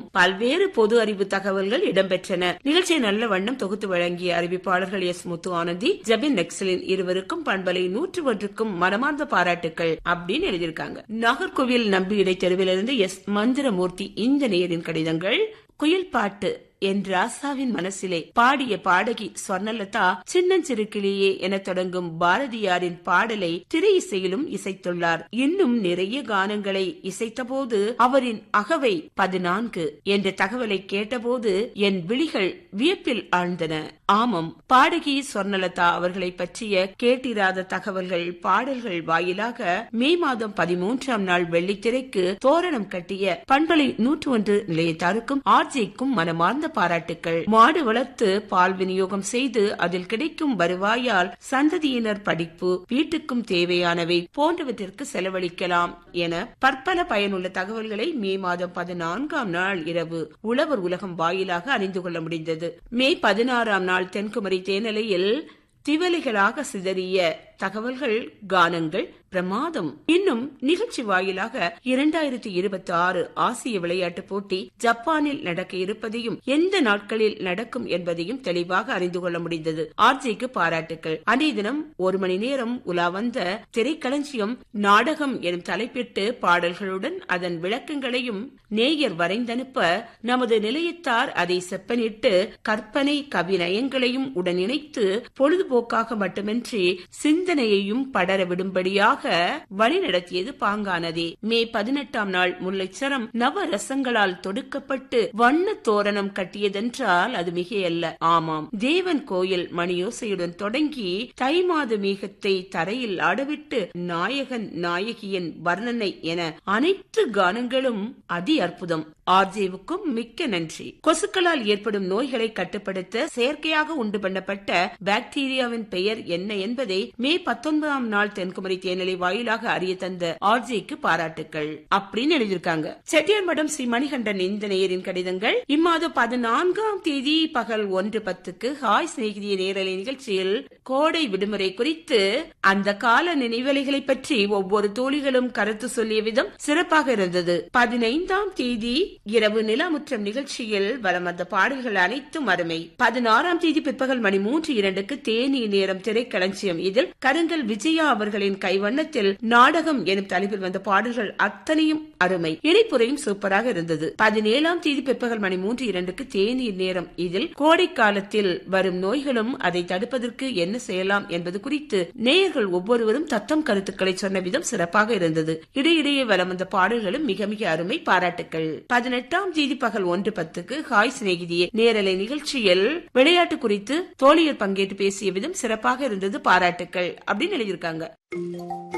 பல்வேறு பொது அறிவு தகவல்கள் இடம்பெற்றன நிகழ்ச்சியை நல்ல வண்ணம் தொகுத்து வழங்கிய அறிவிப்பாளர்கள் எஸ் முத்து ஆனந்தி ஜபின் நெக்ஸலின் இருவருக்கும் பண்பலை நூற்று ஒன்றுக்கும் மனமார்ந்த பாராட்டுக்கள் அப்படின்னு எழுதியிருக்காங்க நாகர்கோவில் நம்பி இடைத்தெருவிலிருந்து எஸ் மந்திரமூர்த்தி இந்த நேரின் கடிதங்கள் குயில் பாட்டு என் ராசாவின் மனசிலே பாடிய பாடகி ஸ்வர்ணலதா சின்னஞ்சிறு கிளியே என தொடங்கும் பாரதியாரின் பாடலை திரை இசையிலும் இசைத்துள்ளார் இன்னும் நிறைய கானங்களை இசைத்தபோது அவரின் அகவை பதினான்கு என்ற தகவலை கேட்டபோது என் விழிகள் வியப்பில் ஆழ்ந்தன ஆமாம் பாடகி ஸ்வர்ணலதா அவர்களை பற்றிய கேட்டிராத தகவல்கள் பாடல்கள் வாயிலாக மே மாதம் பதிமூன்றாம் நாள் வெள்ளித்திரைக்கு தோரணம் கட்டிய பண்பலை நூற்று ஒன்று நிலையத்தாருக்கும் ஆர்ஜேக்கும் மனமார்ந்த பாராட்டுக்கள் மாடு வளர்த்து பால் விநியோகம் செய்து அதில் கிடைக்கும் வருவாயால் சந்ததியினர் படிப்பு வீட்டுக்கும் தேவையானவை போன்றவற்றிற்கு செலவழிக்கலாம் என பற்பல பயனுள்ள தகவல்களை மே மாதம் பதினான்காம் நாள் இரவு உழவர் உலகம் வாயிலாக அறிந்து கொள்ள முடிந்தது மே பதினாறாம் நாள் தென்குமரி தேனலையில் திவலைகளாக சிதறிய தகவல்கள் கானங்கள் பிரமாதம் இன்னும் நிகழ்ச்சி வாயிலாக இரண்டாயிரத்தி இருபத்தி ஆறு ஆசிய விளையாட்டுப் போட்டி ஜப்பானில் நடக்க இருப்பதையும் எந்த நாட்களில் நடக்கும் என்பதையும் தெளிவாக அறிந்து கொள்ள முடிந்தது ஆர்ஜேக்கு பாராட்டுக்கள் அன்றைய தினம் ஒரு மணி நேரம் உலா வந்த திரைக்களஞ்சியம் நாடகம் எனும் தலைப்பிட்டு பாடல்களுடன் அதன் விளக்கங்களையும் நேயர் வரைந்தனுப்ப நமது நிலையத்தார் அதை செப்பனிட்டு கற்பனை கவிநயங்களையும் உடன் இணைத்து பொழுதுபோக்காக மட்டுமின்றி சிந்தனையையும் படர விடும்படியாக வழிநடத்தியது பாங்கானதே மே பதினெட்டாம் நாள் முல்லைச்சரம் நவ ரசங்களால் தொடுக்கப்பட்டு வண்ண தோரணம் கட்டியதென்றால் அது மிகையல்ல ஆமாம் தேவன் கோயில் மணியோசையுடன் தொடங்கி தை மாத மேகத்தை தரையில் ஆடவிட்டு நாயகன் நாயகியின் வர்ணனை என அனைத்து கானங்களும் அதி அற்புதம் ஆர்ஜேவுக்கும் மிக்க நன்றி கொசுக்களால் ஏற்படும் நோய்களை கட்டுப்படுத்த செயற்கையாக உண்டு பண்ணப்பட்ட பாக்டீரியாவின் பெயர் என்ன என்பதை மே பத்தொன்பதாம் நாள் தென்குமரி தேனிலை வாயிலாக அறிய தந்த ஆர்ஜேக்கு பாராட்டுக்கள் அப்படின்னு எழுதியிருக்காங்க செட்டியார் மடம் ஸ்ரீ மணிகண்டன் இந்த நேயரின் கடிதங்கள் இம்மாதம் பதினான்காம் தேதி பகல் ஒன்று பத்துக்கு ஹாய் சிநேகிதிய நேரலை நிகழ்ச்சியில் கோடை விடுமுறை குறித்து அந்த கால நினைவலைகளை பற்றி ஒவ்வொரு தோழிகளும் கருத்து சொல்லிய விதம் சிறப்பாக இருந்தது பதினைந்தாம் தேதி இரவு நிலாமுற்றம் நிகழ்ச்சியில் வலம் வந்த பாடல்கள் அனைத்தும் அருமை பதினாறாம் தேதி பிற்பகல் மணி மூன்று இரண்டுக்கு தேனி நேரம் திரைக்களஞ்சியம் இதில் கருங்கல் விஜயா அவர்களின் கைவண்ணத்தில் நாடகம் எனும் தலைப்பில் வந்த பாடல்கள் அத்தனையும் அருமை இணைப்புரையும் சூப்பராக இருந்தது பதினேழாம் தேதி பிற்பகல் மணி மூன்று இரண்டுக்கு தேநீர் நேரம் இதில் கோடை காலத்தில் வரும் நோய்களும் அதை தடுப்பதற்கு என்ன செய்யலாம் என்பது குறித்து நேயர்கள் ஒவ்வொருவரும் தத்தம் கருத்துக்களை சொன்ன விதம் சிறப்பாக இருந்தது இடையிடையே வலம் வந்த பாடல்களும் மிக மிக அருமை பாராட்டுக்கள் பதினெட்டாம் தேதி பகல் ஒன்று பத்துக்கு ஹாய் சிநேகிதியே நேரலை நிகழ்ச்சியில் விளையாட்டு குறித்து தோழியர் பங்கேற்று பேசிய விதம் சிறப்பாக இருந்தது பாராட்டுக்கள் அப்படின்னு எழுதியிருக்காங்க